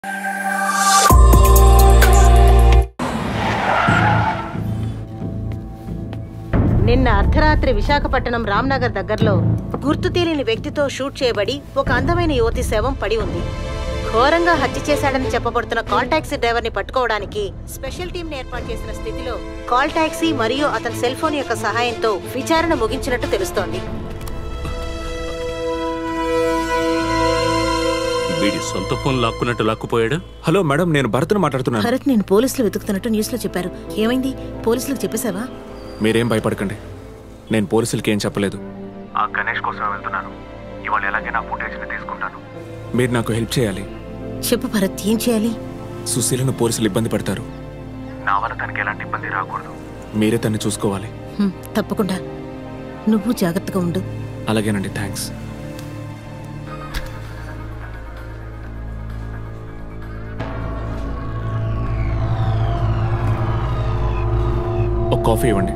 నిన్న అర్ధరాత్రి విశాఖపట్నం రామ్నగర్ దగ్గరలో గుర్తు తెలియని వ్యక్తితో షూట్ చేయబడి ఒక అందమైన యువతి శవం పడి ఉంది ఘోరంగా హత్య చేశాడని చెప్పబడుతున్న కాల్ టాక్సీ డ్రైవర్ ని పట్టుకోవడానికి స్పెషల్ టీం ఏర్పాటు చేసిన స్థితిలో కాల్ టాక్సీ మరియు అతని సెల్ ఫోన్ యొక్క సహాయంతో విచారణ ముగించినట్టు తెలుస్తోంది వీడి సొంత ఫోన్ లాక్కున్నట్టు లాక్కుపోయాడు హలో మేడం నేను భరత్ను మాట్లాడుతున్నాను భరత్ నేను పోలీసులు వెతుకుతున్నట్టు న్యూస్ లో చెప్పారు ఏమైంది పోలీసులకు చెప్పేశావా మీరేం భయపడకండి నేను పోలీసులకి ఏం చెప్పలేదు ఆ గణేష్ కోసం వెళ్తున్నాను ఇవాళ ఎలాగైనా ఫుటేజ్ని తీసుకుంటాను మీరు నాకు హెల్ప్ చేయాలి చెప్పు భరత్ ఏం చేయాలి సుశీలను పోలీసులు ఇబ్బంది పడతారు నా వల్ల తనకి ఎలాంటి ఇబ్బంది రాకూడదు మీరే తన్ని చూసుకోవాలి హ్మ్, తప్పకుండా నువ్వు జాగ్రత్తగా ఉండు అలాగేనండి థ్యాంక్స్ ఒక కాఫీ ఇవ్వండి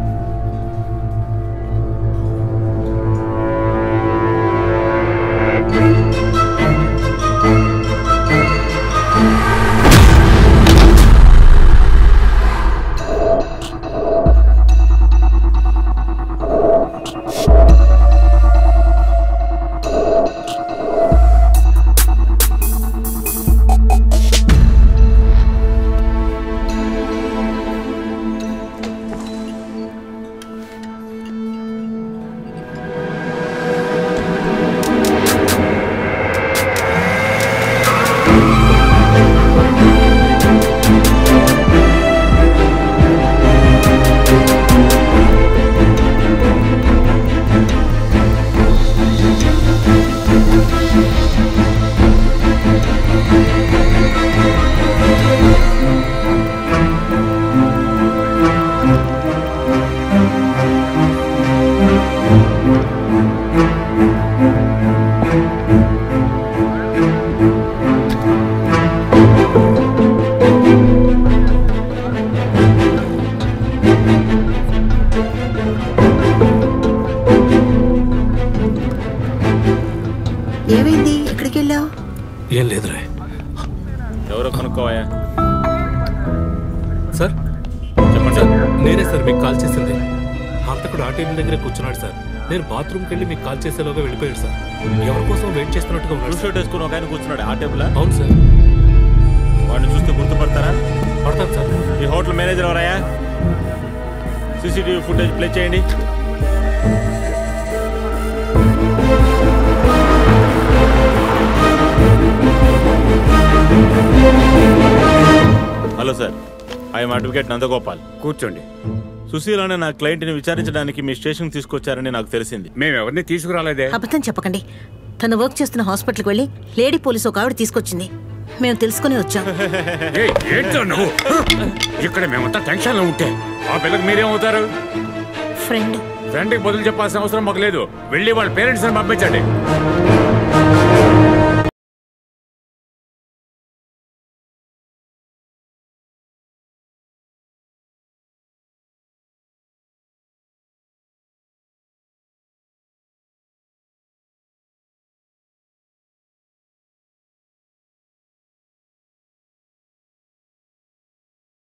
ఏమైంది ఎక్కడికి వెళ్ళావు ఏం లేదురా ఎవరో కనుక్కోవా సార్ చెప్పండి సార్ నేనే సార్ మీకు కాల్ చేసింది హంతకుడు ఆ టేబుల్ దగ్గర కూర్చున్నాడు సార్ నేను బాత్రూమ్కి వెళ్ళి మీకు కాల్ చేసేలోగా వెళ్ళిపోయాడు సార్ ఎవరి కోసం వెయిట్ చేస్తున్నట్టుగా ఉన్నాడు బ్లూ సార్. షర్ట్ వేసుకుని ఒక ఆయన కూర్చున్నాడు ఆ టేబుల్ అవును సార్ వాడిని చూస్తే గుర్తుపడతారా పడతాను సార్ ఈ హోటల్ మేనేజర్ ఎవరయ్యా సీసీటీవీ ఫుటేజ్ ప్లే చేయండి hello sir I'm advocate Nandagopal కూర్చోండి సుశీల్ అనే నా క్లయింట్ని విచారించడానికి మీ స్టేషన్ తీసుకొచ్చారని నాకు తెలిసింది మేము ఎవరిని తీసుకురాలేదే అబద్ధం చెప్పకండి తను వర్క్ చేస్తున్న హాస్పిటల్కి వెళ్ళి లేడీ పోలీసు ఒక ఆవిడ తీసుకొచ్చింది మేము తెలుసుకుని వచ్చాం ఏయ్, ఏంటో నువ్వు ఇక్కడ మేమంతా టెన్షన్ లో ఉంటే ఆ పిల్లకి మీరేమవుతారు ఫ్రెండ్ ఫ్రెండ్కి బదులు చెప్పాల్సిన అవసరం మాకు లేదు వెళ్ళి వాళ్ళ పేరెంట్స్ పంపించండి